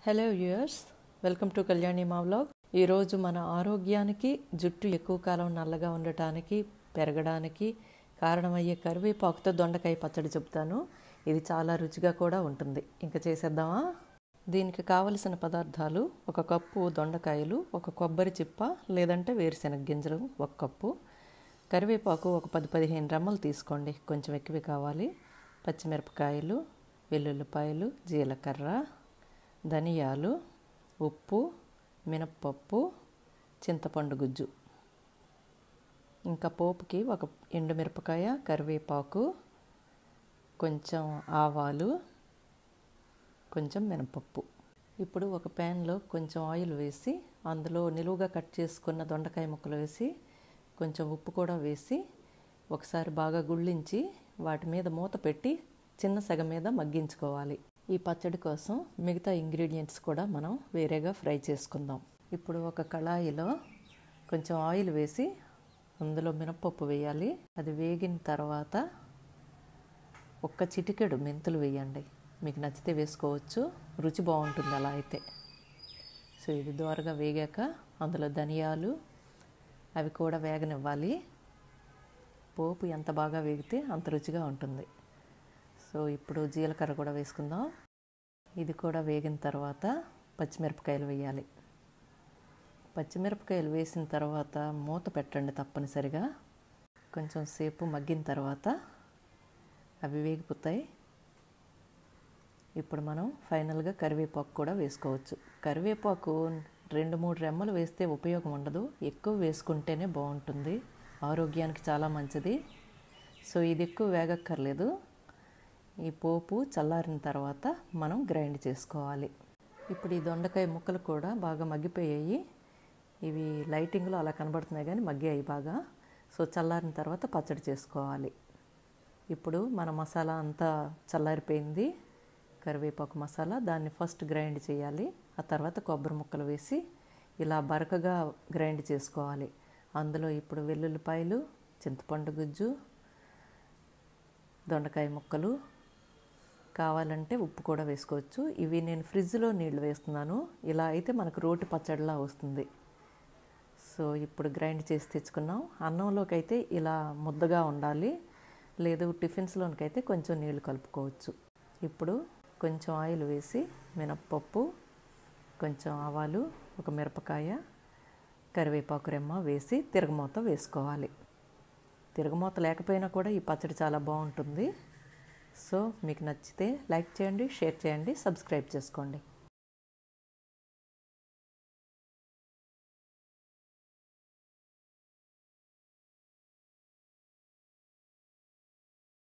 hello viewers welcome to Kalyani మా vlog ఈరోజు మన ఆరోగ్యానికి జుట్టు ఎక్కువ కాలం నల్లగా ఉండటానికి పెరగడానికి కారణమయ్యే కరివేపాకుతో దొండకాయ పచ్చడి చెప్తాను ఇది చాలా రుచిగా కూడా ఉంటుంది ఇంకా చేసేద్దామా దీనికి కావలసిన పదార్థాలు ఒక కప్పు దొండకాయలు ఒక కొబ్బరి చిప్ప లేదంటే వేరుశెనగ గింజలు ఒక కప్పు కరివేపాకు ఒక పది పదిహేను రెమ్మలు తీసుకోండి కొంచెం ఎక్కువ కావాలి పచ్చిమిరపకాయలు వెల్లుల్లిపాయలు జీలకర్ర ధనియాలు ఉప్పు మినప్పప్పు చింతపండు గుజ్జు ఇంకా పోపుకి ఒక ఎండుమిరపకాయ కరివేపాకు కొంచెం ఆవాలు కొంచెం మినపప్పు ఇప్పుడు ఒక ప్యాన్లో కొంచెం ఆయిల్ వేసి అందులో నిలువుగా కట్ చేసుకున్న దొండకాయ ముక్కలు వేసి కొంచెం ఉప్పు కూడా వేసి ఒకసారి బాగా గుళ్ళించి వాటి మీద మూత పెట్టి చిన్న సగ మీద మగ్గించుకోవాలి ఈ పచ్చడి కోసం మిగతా ఇంగ్రీడియంట్స్ కూడా మనం వేరేగా ఫ్రై చేసుకుందాం ఇప్పుడు ఒక కళాయిలో కొంచెం ఆయిల్ వేసి అందులో మినపప్పు వేయాలి అది వేగిన తర్వాత ఒక్క చిటికెడు మెంతులు వేయండి మీకు నచ్చితే వేసుకోవచ్చు రుచి బాగుంటుంది అలా అయితే సో ఇది దోరగా వేగాక అందులో ధనియాలు అవి కూడా వేగనివ్వాలి పోపు ఎంత బాగా వేగితే అంత రుచిగా ఉంటుంది సో ఇప్పుడు జీలకర్ర కూడా వేసుకుందాం ఇది కూడా వేగిన తర్వాత పచ్చిమిరపకాయలు వేయాలి పచ్చిమిరపకాయలు వేసిన తర్వాత మూత పెట్టండి తప్పనిసరిగా కొంచెం సేపు మగ్గిన తర్వాత అవి వేగిపోతాయి ఇప్పుడు మనం ఫైనల్గా కరివేపాకు కూడా వేసుకోవచ్చు కరివేపాకు రెండు మూడు రెమ్మలు వేస్తే ఉపయోగం ఉండదు ఎక్కువ వేసుకుంటేనే బాగుంటుంది ఆరోగ్యానికి చాలా మంచిది సో ఇది ఎక్కువ వేగక్కర్లేదు ఈ పోపు చల్లారిన తర్వాత మనం గ్రైండ్ చేసుకోవాలి ఇప్పుడు ఈ దొండకాయ ముక్కలు కూడా బాగా మగ్గిపోయాయి ఇవి లైటింగ్లో అలా కనబడుతున్నాయి కానీ మగ్గాయి బాగా సో చల్లారిన తర్వాత పచ్చడి చేసుకోవాలి ఇప్పుడు మన మసాలా అంతా చల్లారిపోయింది కరివేపాకు మసాలా దాన్ని ఫస్ట్ గ్రైండ్ చేయాలి ఆ తర్వాత కొబ్బరి ముక్కలు వేసి ఇలా బరకగా గ్రైండ్ చేసుకోవాలి అందులో ఇప్పుడు వెల్లుల్లిపాయలు చింతపండు గుజ్జు దొండకాయ ముక్కలు కావాలంటే ఉప్పు కూడా వేసుకోవచ్చు ఇవి నేను ఫ్రిడ్జ్లో నీళ్లు వేస్తున్నాను ఇలా అయితే మనకు రోటి పచ్చడిలా వస్తుంది సో ఇప్పుడు గ్రైండ్ చేసి తెచ్చుకున్నాం అన్నంలోకి అయితే ఇలా ముద్దగా ఉండాలి లేదు టిఫిన్స్లోనికైతే కొంచెం నీళ్లు కలుపుకోవచ్చు ఇప్పుడు కొంచెం ఆయిల్ వేసి మినప్పప్పు కొంచెం ఆవాలు ఒక మిరపకాయ కరివేపాకు రెమ్మ వేసి తిరగమూత వేసుకోవాలి తిరగమూత లేకపోయినా కూడా ఈ పచ్చడి చాలా బాగుంటుంది సో మీకు నచ్చితే లైక్ చేయండి షేర్ చేయండి సబ్స్క్రైబ్ చేసుకోండి